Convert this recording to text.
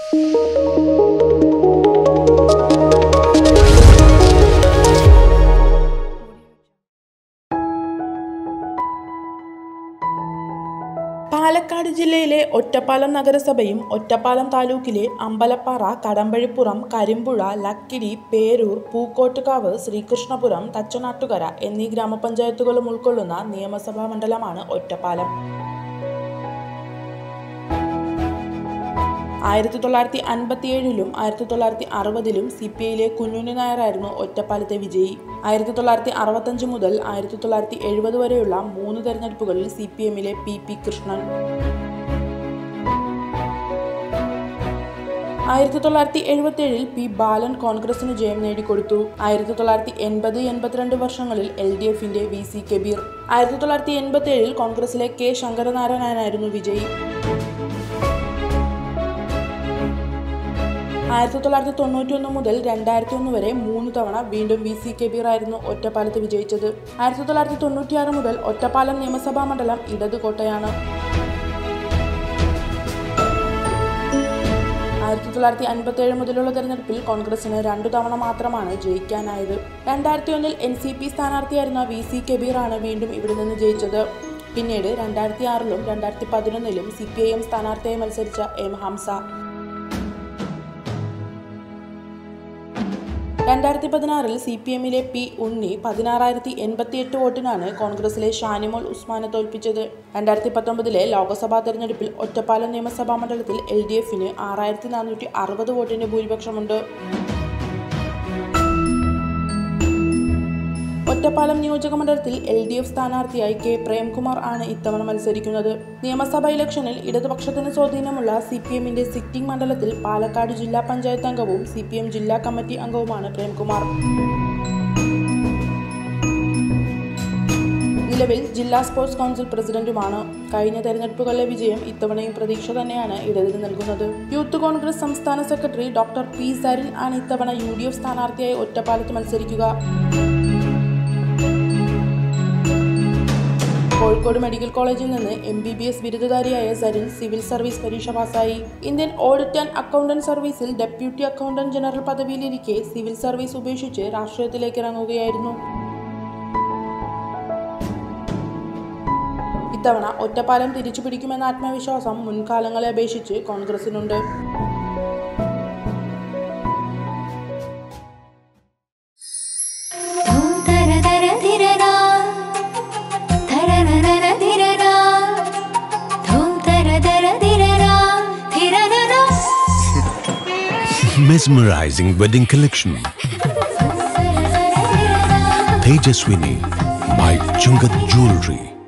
പാലക്കാട് ജില്ലയിലെ ഒറ്റപ്പാലം നഗരസഭയും ഒറ്റപ്പാലം താലൂക്കിലെ അമ്പലപ്പാറ കടമ്പഴിപ്പുറം കരിമ്പുഴ ലക്കിടി പേരൂർ പൂക്കോട്ടുകാവ് ശ്രീകൃഷ്ണപുരം തച്ചനാട്ടുകര എന്നീ ഗ്രാമപഞ്ചായത്തുകളും ഉൾക്കൊള്ളുന്ന നിയമസഭാ മണ്ഡലമാണ് ഒറ്റപ്പാലം ആയിരത്തി തൊള്ളായിരത്തി അൻപത്തിയേഴിലും ആയിരത്തി തൊള്ളായിരത്തി അറുപതിലും സി പി ഐയിലെ കുഞ്ഞുണ്ണി നായരായിരുന്നു ഒറ്റപ്പാലത്തെ വിജയി ആയിരത്തി തൊള്ളായിരത്തി അറുപത്തഞ്ച് മുതൽ ആയിരത്തി തൊള്ളായിരത്തി എഴുപത് വരെയുള്ള മൂന്ന് തെരഞ്ഞെടുപ്പുകളിൽ സി പി എമ്മിലെ പി പി കൃഷ്ണൻ ആയിരത്തി തൊള്ളായിരത്തി എഴുപത്തിയേഴിൽ പി ബാലൻ കോൺഗ്രസിന് ജയം നേടിക്കൊടുത്തു ആയിരത്തി തൊള്ളായിരത്തി എൺപത് എൺപത്തിരണ്ട് വർഷങ്ങളിൽ എൽ ഡി എഫിന്റെ വി സി കബീർ ആയിരത്തി തൊള്ളായിരത്തി എൺപത്തിയേഴിൽ കോൺഗ്രസിലെ കെ ശങ്കരനാരായണനായിരുന്നു വിജയി ആയിരത്തി തൊള്ളായിരത്തി തൊണ്ണൂറ്റി ഒന്ന് മുതൽ രണ്ടായിരത്തി ഒന്ന് വരെ മൂന്ന് തവണ വീണ്ടും വി സി കബീർ ആയിരുന്നു ഒറ്റപ്പാലത്ത് വിജയിച്ചത് ആയിരത്തി തൊള്ളായിരത്തി തൊണ്ണൂറ്റിയാറ് മുതൽ ഒറ്റപ്പാലം നിയമസഭാ മണ്ഡലം ഇടത് കോട്ടയാണ് ആയിരത്തി തൊള്ളായിരത്തി അൻപത്തി ഏഴ് മുതലുള്ള തെരഞ്ഞെടുപ്പിൽ കോൺഗ്രസിന് രണ്ടു തവണ മാത്രമാണ് ജയിക്കാനായത് രണ്ടായിരത്തി ഒന്നിൽ എൻ സി പി സ്ഥാനാർത്ഥിയായിരുന്ന വി സി കബീറാണ് വീണ്ടും ഇവിടെ നിന്ന് ജയിച്ചത് പിന്നീട് രണ്ടായിരത്തി ആറിലും രണ്ടായിരത്തി പതിനൊന്നിലും സി പി ഐ എം സ്ഥാനാർത്ഥിയായി മത്സരിച്ച എം ഹംസ രണ്ടായിരത്തി പതിനാറിൽ സി പി എമ്മിലെ പി ഉണ്ണി പതിനാറായിരത്തി എൺപത്തിയെട്ട് വോട്ടിനാണ് കോൺഗ്രസിലെ ഷാനിമോൾ ഉസ്മാനെ തോൽപ്പിച്ചത് രണ്ടായിരത്തി പത്തൊമ്പതിലെ ലോക്സഭാ തെരഞ്ഞെടുപ്പിൽ ഒറ്റപ്പാലം നിയമസഭാ മണ്ഡലത്തിൽ എൽ ഡി എഫിന് ആറായിരത്തി നാനൂറ്റി അറുപത് വോട്ടിന്റെ ഭൂരിപക്ഷമുണ്ട് ഒറ്റപ്പാലം നിയോജക മണ്ഡലത്തിൽ എൽ ഡി എഫ് സ്ഥാനാർത്ഥിയായി കെ പ്രേംകുമാർ ആണ് ഇത്തവണ മത്സരിക്കുന്നത് നിയമസഭാ ഇലക്ഷനിൽ ഇടതുപക്ഷത്തിന് സ്വാധീനമുള്ള സി പി എമ്മിന്റെ സിറ്റിംഗ് മണ്ഡലത്തിൽ പാലക്കാട് ജില്ലാ പഞ്ചായത്ത് അംഗവും സി പി എം ജില്ലാ കമ്മിറ്റി അംഗവുമാണ് പ്രേംകുമാർ നിലവിൽ ജില്ലാ സ്പോർട്സ് കൗൺസിൽ പ്രസിഡന്റുമാണ് കഴിഞ്ഞ തെരഞ്ഞെടുപ്പുകളിലെ വിജയം ഇത്തവണയും പ്രതീക്ഷ തന്നെയാണ് ഇടതിന് നൽകുന്നത് യൂത്ത് കോൺഗ്രസ് സംസ്ഥാന സെക്രട്ടറി ഡോക്ടർ പി സരിൻ ആണ് ഇത്തവണ യു ഡി എഫ് സ്ഥാനാർത്ഥിയായി ഒറ്റപ്പാലത്ത് മത്സരിക്കുക കോഴിക്കോട് മെഡിക്കൽ കോളേജിൽ നിന്ന് എം ബി ബി എസ് ബിരുദധാരിയായ സരിൻ സിവിൽ സർവീസ് പരീക്ഷ പാസ്സായി ഇന്ത്യൻ ഓഡിറ്റ് ആൻഡ് അക്കൗണ്ടന്റ് സർവീസിൽ ഡെപ്യൂട്ടി അക്കൗണ്ടന്റ് ജനറൽ പദവിയിലിരിക്കെ സിവിൽ സർവീസ് ഉപേക്ഷിച്ച് രാഷ്ട്രീയത്തിലേക്ക് ഇറങ്ങുകയായിരുന്നു ഇത്തവണ ഒറ്റപ്പാലം തിരിച്ചു പിടിക്കുമെന്ന ആത്മവിശ്വാസം മുൻകാലങ്ങളെ അപേക്ഷിച്ച് കോൺഗ്രസിനുണ്ട് ധൂം തര തര ധിരരാ ധരരരര ധിരരാ ധൂം തര തര ധിരരാ ധിരരരാ mesmerizing wedding collection. Tejaswini by Chungat Jewelry.